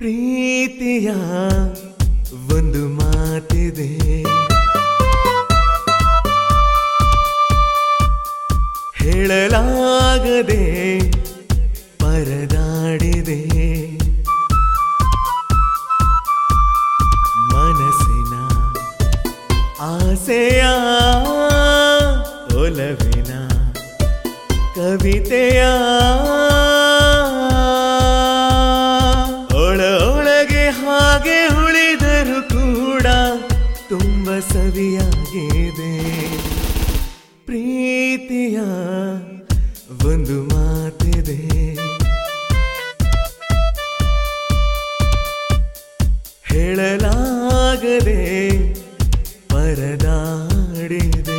ಪ್ರೀತಿಯ ಒಂದು ಮಾತಿದೆ ಹೇಳಲಾಗದೆ ಪರದಾಡಿದೆ ಮನಸ್ಸಿನ ಆಸೆಯ ಒಲವಿನ ಕವಿತೆಯ ಒಳ ಒಳಗೆ ಹಾಗೆ ಉಳಿದರೂ ಕೂಡ ತುಂಬ ಸವಿಯಾಗಿದೆ ಪ್ರೀತಿಯ ಒಂದು ಮಾತಿದೆ ಹೇಳಲಾಗದೆ ಪರದಾಡಿದೆ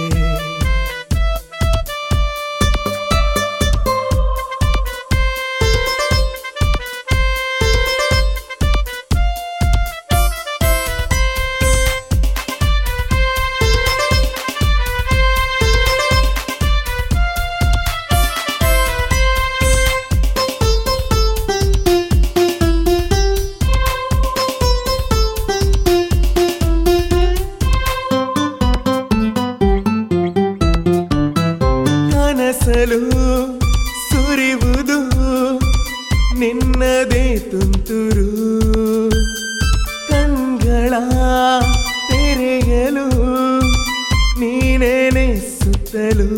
ಕನಸಲು ಸುರಿವುದು ನಿನ್ನದೇ ತುಂತುರು ಕಣ್ಗಳ ತೆರೆಯಲು ನೀನೇನೆ ಸುತ್ತಲು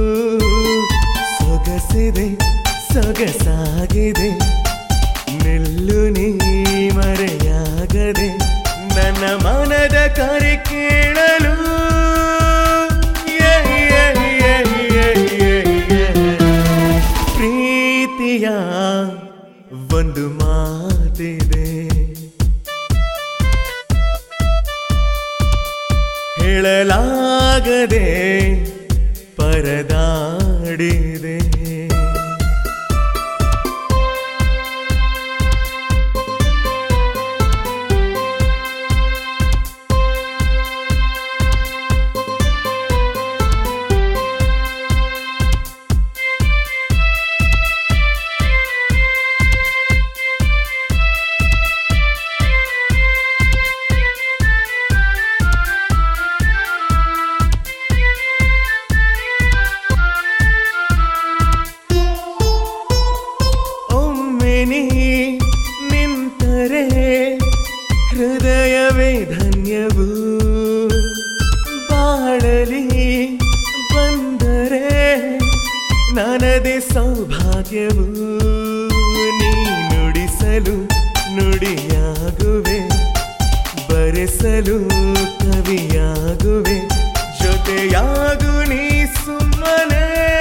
ಸೊಗಸಿದೆ ಸೊಗಸಾಗಿದೆ ನಿಲ್ಲು ನೀ ಮರೆಯಾಗದೆ ನನ್ನ ಮನದ ಕರೆ ಕೇಳಲು Yeah, yeah, yeah, yeah, yeah, yeah. ಪ್ರೀತಿಯ ಒಂದು ಮಾತಿದೆ ಹೇಳಲಾಗದೆ ಪರದಾಡಿದೆ ಒಮ್ಮೆ ನೀ ನಿಂತರೆ ಹೃದಯವೇ ಧನ್ಯವು ಬಾಳಲಿ ಬಂದರೆ ನನದೇ ಸೌಭಾಗ್ಯವು ನೀ ನುಡಿಸಲು ನುಡಿಯಾಗುವೆ ಬರೆಸಲು ಕವಿಯಾಗುವೆ ಜೊತೆಯಾಗು ನೀ ಸುಮ್ಮನೆ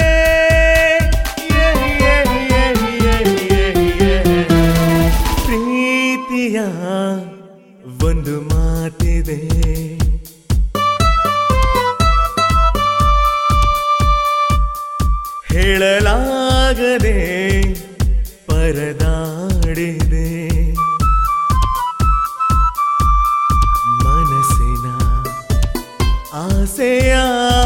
Yeah, yeah, yeah, yeah, yeah, yeah. ಪ್ರೀತಿಯ ಒಂದು ಮಾತಿದೆ ಹೇಳಲಾಗದೆ ಪರದಾಡಿದೆ ಮನಸ್ಸಿನ ಆಸೆಯ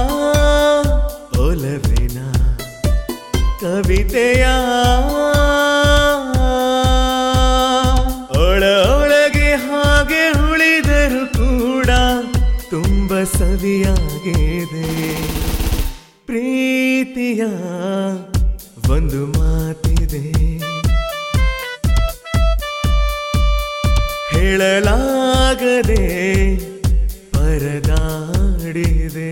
ಒಲವಿನ ಕವಿತೆಯ ಒಳ ಒಳಗೆ ಹಾಗೆ ಉಳಿದರೂ ಕೂಡ ತುಂಬ ಸವಿಯಾಗಿದೆ ಪ್ರೀತಿಯ ಒಂದು ಮಾತಿದೆ ಹೇಳಲಾಗದೆ ಪರದಾಡಿದೆ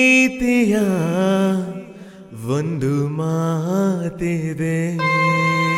ಪ್ರೀತಿಯ ಒಂದು ಮಾತಿದೆ